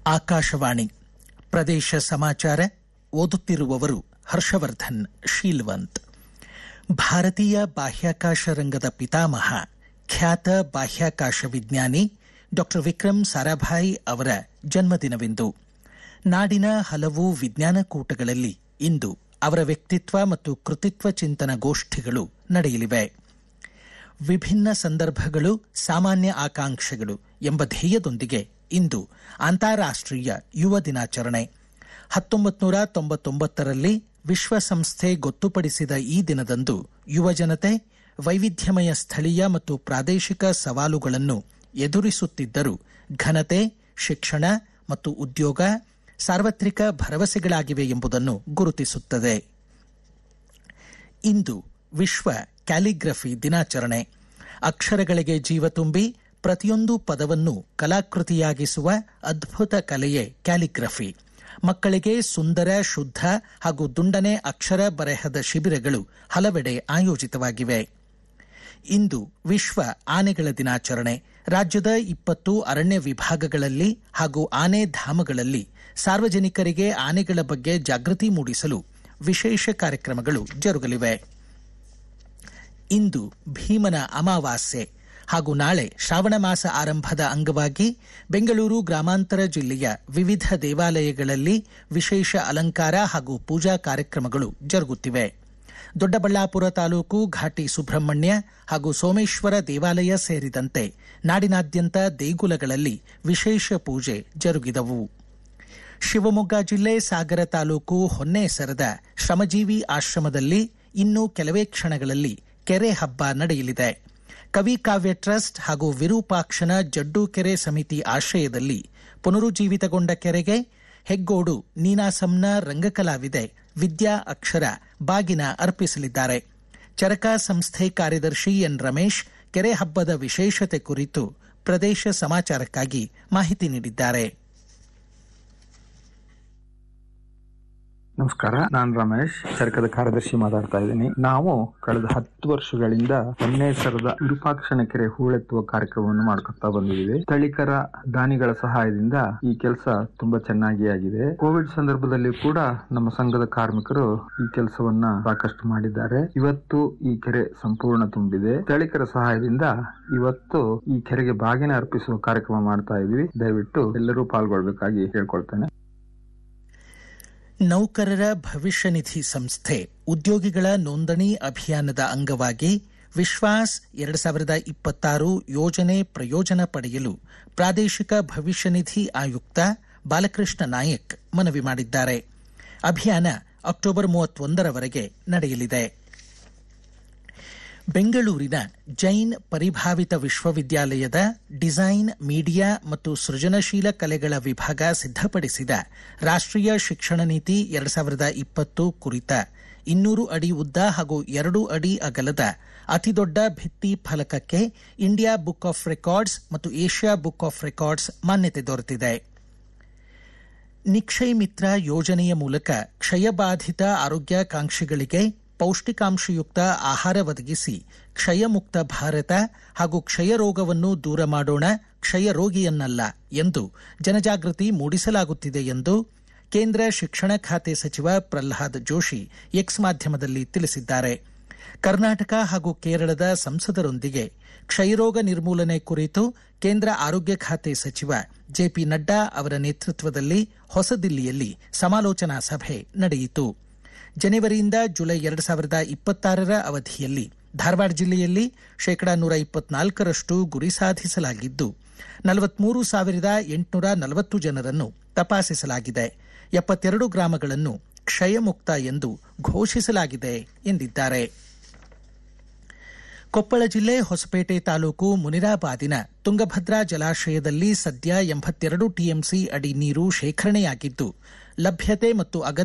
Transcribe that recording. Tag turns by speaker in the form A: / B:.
A: ಆಕಾಶವಾಣಿ ಪ್ರದೇಶ ಸಮಾಚಾರ ಓದುತ್ತಿರುವವರು ಹರ್ಷವರ್ಧನ್ ಶೀಲ್ವಂತ್ ಭಾರತೀಯ ಬಾಹ್ಯಾಕಾಶ ರಂಗದ ಪಿತಾಮಹ ಖ್ಯಾತ ಬಾಹ್ಯಾಕಾಶ ವಿಜ್ಞಾನಿ ಡಾಕ್ಟರ್ ವಿಕ್ರಮ್ ಸಾರಾಭಾಯಿ ಅವರ ಜನ್ಮದಿನವಿಂದು ನಾಡಿನ ಹಲವು ವಿಜ್ಞಾನ ಕೂಟಗಳಲ್ಲಿ ಇಂದು ಅವರ ವ್ಯಕ್ತಿತ್ವ ಮತ್ತು ಕೃತಿತ್ವ ಚಿಂತನ ಗೋಷ್ಠಿಗಳು ನಡೆಯಲಿವೆ ವಿಭಿನ್ನ ಸಂದರ್ಭಗಳು ಸಾಮಾನ್ಯ ಆಕಾಂಕ್ಷೆಗಳು ಎಂಬ ಧ್ಯೇಯದೊಂದಿಗೆ ಇಂದು ಅಂತಾರಾಷ್ಟ್ರೀಯ ಯುವ ದಿನಾಚರಣೆ ಹತ್ತೊಂಬತ್ತು ನೂರ ತೊಂಬತ್ತೊಂಬತ್ತರಲ್ಲಿ ವಿಶ್ವಸಂಸ್ಥೆ ಗೊತ್ತುಪಡಿಸಿದ ಈ ದಿನದಂದು ಯುವಜನತೆ ವೈವಿಧ್ಯಮಯ ಸ್ಥಳೀಯ ಮತ್ತು ಪ್ರಾದೇಶಿಕ ಸವಾಲುಗಳನ್ನು ಎದುರಿಸುತ್ತಿದ್ದರೂ ಘನತೆ ಶಿಕ್ಷಣ ಮತ್ತು ಉದ್ಯೋಗ ಸಾರ್ವತ್ರಿಕ ಭರವಸೆಗಳಾಗಿವೆ ಎಂಬುದನ್ನು ಗುರುತಿಸುತ್ತದೆ ಇಂದು ವಿಶ್ವ ಕ್ಯಾಲಿಗ್ರಫಿ ದಿನಾಚರಣೆ ಅಕ್ಷರಗಳಿಗೆ ಜೀವ ತುಂಬಿ ಪ್ರತಿಯೊಂದು ಪದವನ್ನು ಕಲಾಕೃತಿಯಾಗಿಸುವ ಅದ್ಭುತ ಕಲೆಯೇ ಕ್ಯಾಲಿಗ್ರಫಿ ಮಕ್ಕಳಿಗೆ ಸುಂದರ ಶುದ್ಧ ಹಾಗೂ ದುಂಡನೆ ಅಕ್ಷರ ಬರೆಹದ ಶಿಬಿರಗಳು ಹಲವೆಡೆ ಆಯೋಜಿತವಾಗಿವೆ ಇಂದು ವಿಶ್ವ ಆನೆಗಳ ದಿನಾಚರಣೆ ರಾಜ್ಯದ ಇಪ್ಪತ್ತು ಅರಣ್ಯ ವಿಭಾಗಗಳಲ್ಲಿ ಹಾಗೂ ಆನೆ ಧಾಮಗಳಲ್ಲಿ ಸಾರ್ವಜನಿಕರಿಗೆ ಆನೆಗಳ ಬಗ್ಗೆ ಜಾಗೃತಿ ಮೂಡಿಸಲು ವಿಶೇಷ ಕಾರ್ಯಕ್ರಮಗಳು ಜರುಗಲಿವೆ ಇಂದು ಭೀಮನ ಅಮಾವಾಸ್ಯೆ ಹಾಗೂ ನಾಳೆ ಶ್ರಾವಣ ಮಾಸ ಆರಂಭದ ಅಂಗವಾಗಿ ಬೆಂಗಳೂರು ಗ್ರಾಮಾಂತರ ಜಿಲ್ಲೆಯ ವಿವಿಧ ದೇವಾಲಯಗಳಲ್ಲಿ ವಿಶೇಷ ಅಲಂಕಾರ ಹಾಗೂ ಪೂಜಾ ಕಾರ್ಯಕ್ರಮಗಳು ಜರುಗುತ್ತಿವೆ ದೊಡ್ಡಬಳ್ಳಾಪುರ ತಾಲೂಕು ಘಾಟಿ ಸುಬ್ರಹ್ಮಣ್ಯ ಹಾಗೂ ಸೋಮೇಶ್ವರ ದೇವಾಲಯ ಸೇರಿದಂತೆ ನಾಡಿನಾದ್ಯಂತ ದೇಗುಲಗಳಲ್ಲಿ ವಿಶೇಷ ಪೂಜೆ ಜರುಗಿದವು ಶಿವಮೊಗ್ಗ ಜಿಲ್ಲೆ ಸಾಗರ ತಾಲೂಕು ಹೊನ್ನೇಸರದ ಶ್ರಮಜೀವಿ ಆಶ್ರಮದಲ್ಲಿ ಇನ್ನು ಕೆಲವೇ ಕ್ಷಣಗಳಲ್ಲಿ ಕೆರೆ ಹಬ್ಬ ನಡೆಯಲಿದೆ ಕವಿ ಕಾವ್ಯ ಟ್ರಸ್ಟ್ ಹಾಗೂ ವಿರೂಪಾಕ್ಷನ ಜಡ್ಡು ಕೆರೆ ಸಮಿತಿ ಆಶ್ರಯದಲ್ಲಿ ಪುನರುಜ್ಜೀವಿತಗೊಂಡ ಕೆರೆಗೆ ಹೆಗ್ಗೋಡು ನೀನಾಸಂನ ರಂಗಕಲಾವಿದೆ ವಿದ್ಯಾ ಅಕ್ಷರ ಬಾಗಿನ ಅರ್ಪಿಸಲಿದ್ದಾರೆ ಚರಕ ಸಂಸ್ಥೆ ಕಾರ್ಯದರ್ಶಿ ಎನ್ ರಮೇಶ್ ಕೆರೆ ಹಬ್ಬದ ವಿಶೇಷತೆ ಕುರಿತು ಪ್ರದೇಶ ಸಮಾಚಾರಕ್ಕಾಗಿ ಮಾಹಿತಿ ನೀಡಿದ್ದಾರೆ
B: ನಮಸ್ಕಾರ ನಾನು ರಮೇಶ್ ಚರಕದ ಕಾರ್ಯದರ್ಶಿ ಮಾತಾಡ್ತಾ ಇದ್ದೀನಿ ನಾವು ಕಳೆದ ಹತ್ತು ವರ್ಷಗಳಿಂದ ಹೊನ್ನೇಸರದ ವಿರೂಪಾಕ್ಷಣ ಕೆರೆ ಹೂಳೆತ್ತುವ ಕಾರ್ಯಕ್ರಮವನ್ನು ಮಾಡ್ಕೊತಾ ಬಂದಿದ್ದೀವಿ ಸ್ಥಳೀಕರ ದಾನಿಗಳ ಸಹಾಯದಿಂದ ಈ ಕೆಲಸ ತುಂಬಾ ಚೆನ್ನಾಗಿ ಆಗಿದೆ ಕೋವಿಡ್ ಸಂದರ್ಭದಲ್ಲಿ ಕೂಡ ನಮ್ಮ ಸಂಘದ ಕಾರ್ಮಿಕರು ಈ ಕೆಲಸವನ್ನ ಸಾಕಷ್ಟು ಮಾಡಿದ್ದಾರೆ ಇವತ್ತು ಈ ಕೆರೆ ಸಂಪೂರ್ಣ ತುಂಬಿದೆ ಸ್ಥಳೀಕರ ಸಹಾಯದಿಂದ ಇವತ್ತು ಈ ಕೆರೆಗೆ ಬಾಗಿನ ಅರ್ಪಿಸುವ ಕಾರ್ಯಕ್ರಮ ಮಾಡ್ತಾ ಇದೀವಿ ದಯವಿಟ್ಟು ಎಲ್ಲರೂ ಪಾಲ್ಗೊಳ್ಬೇಕಾಗಿ ಕೇಳ್ಕೊಳ್ತೇನೆ
A: ನೌಕರರ ಭವಿಷ್ಯ ನಿಧಿ ಸಂಸ್ಥೆ ಉದ್ಯೋಗಿಗಳ ನೋಂದಣಿ ಅಭಿಯಾನದ ಅಂಗವಾಗಿ ವಿಶ್ವಾಸ್ ಎರಡು ಸಾವಿರದ ಇಪ್ಪತ್ತಾರು ಯೋಜನೆ ಪ್ರಯೋಜನ ಪಡೆಯಲು ಪ್ರಾದೇಶಿಕ ಭವಿಷ್ಯ ನಿಧಿ ಆಯುಕ್ತ ಬಾಲಕೃಷ್ಣ ನಾಯಕ್ ಮನವಿ ಮಾಡಿದ್ದಾರೆ ಅಭಿಯಾನ ಅಕ್ಟೋಬರ್ ಮೂವತ್ತೊಂದರವರೆಗೆ ನಡೆಯಲಿದೆ ಬೆಂಗಳೂರಿನ ಜೈನ್ ಪರಿಭಾವಿತ ವಿಶ್ವವಿದ್ಯಾಲಯದ ಡಿಸೈನ್ ಮೀಡಿಯಾ ಮತ್ತು ಸೃಜನಶೀಲ ಕಲೆಗಳ ವಿಭಾಗ ಸಿದ್ಧಪಡಿಸಿದ ರಾಷ್ಟ್ರೀಯ ಶಿಕ್ಷಣ ನೀತಿ ಎರಡು ಸಾವಿರದ ಇಪ್ಪತ್ತು ಕುರಿತ ಇನ್ನೂರು ಅಡಿ ಉದ್ದ ಹಾಗೂ ಎರಡು ಅಡಿ ಅಗಲದ ಅತಿದೊಡ್ಡ ಭಿತ್ತಿ ಫಲಕಕ್ಕೆ ಇಂಡಿಯಾ ಬುಕ್ ಆಫ್ ರೆಕಾರ್ಡ್ಸ್ ಮತ್ತು ಏಷ್ಯಾ ಬುಕ್ ಆಫ್ ರೆಕಾರ್ಡ್ಸ್ ಮಾನ್ಯತೆ ದೊರೆತಿದೆ ನಿಕ್ಷಯ್ ಮಿತ್ರ ಯೋಜನೆಯ ಮೂಲಕ ಕ್ಷಯಬಾಧಿತ ಆರೋಗ್ಯಾಕಾಂಕ್ಷಿಗಳಿಗೆ ಪೌಷ್ಟಿಕಾಂಶಯುಕ್ತ ಆಹಾರ ಒದಗಿಸಿ ಕ್ಷಯಮುಕ್ತ ಭಾರತ ಹಾಗೂ ಕ್ಷಯ ರೋಗವನ್ನು ದೂರ ಮಾಡೋಣ ಕ್ಷಯ ರೋಗಿಯನ್ನಲ್ಲ ಎಂದು ಜನಜಾಗೃತಿ ಮೂಡಿಸಲಾಗುತ್ತಿದೆ ಎಂದು ಕೇಂದ್ರ ಶಿಕ್ಷಣ ಖಾತೆ ಸಚಿವ ಪ್ರಹ್ಲಾದ್ ಜೋಶಿ ಎಕ್ಸ್ ಮಾಧ್ಯಮದಲ್ಲಿ ತಿಳಿಸಿದ್ದಾರೆ ಕರ್ನಾಟಕ ಹಾಗೂ ಕೇರಳದ ಸಂಸದರೊಂದಿಗೆ ಕ್ಷಯರೋಗ ನಿರ್ಮೂಲನೆ ಕುರಿತು ಕೇಂದ್ರ ಆರೋಗ್ಯ ಖಾತೆ ಸಚಿವ ಜೆಪಿ ನಡ್ಡಾ ಅವರ ನೇತೃತ್ವದಲ್ಲಿ ಹೊಸದಿಲ್ಲಿಯಲ್ಲಿ ಸಮಾಲೋಚನಾ ಸಭೆ ನಡೆಯಿತು ಜನವರಿಯಿಂದ ಜುಲೈ ಎರಡು ಸಾವಿರದ ಇಪ್ಪತ್ತಾರರ ಅವಧಿಯಲ್ಲಿ ಧಾರವಾಡ ಜಿಲ್ಲೆಯಲ್ಲಿ ಶೇಕಡಾ ನೂರ ಇಪ್ಪತ್ನಾಲ್ಕರಷ್ಟು ಗುರಿ ಸಾಧಿಸಲಾಗಿದ್ದು ನಲವತ್ಮೂರು ಸಾವಿರದ ಎಂಟುನೂರ ನಲವತ್ತು ಜನರನ್ನು ತಪಾಸಿಸಲಾಗಿದೆ ಎಪ್ಪತ್ತೆರಡು ಗ್ರಾಮಗಳನ್ನು ಕ್ಷಯಮುಕ್ತ ಎಂದು ಘೋಷಿಸಲಾಗಿದೆ ಎಂದಿದ್ದಾರೆ ಕೊಪ್ಪಳ ಜಿಲ್ಲೆ ಹೊಸಪೇಟೆ ತಾಲೂಕು ಮುನಿರಾಬಾದಿನ ತುಂಗಭದ್ರಾ ಜಲಾಶಯದಲ್ಲಿ ಸದ್ಯ ಎಂಬತ್ತೆರಡು ಟಿಎಂಸಿ ಅಡಿ ನೀರು ಶೇಖರಣೆಯಾಗಿದ್ದು ಲಭ್ಯತೆ ಮತ್ತು ಅಗತ್ಯ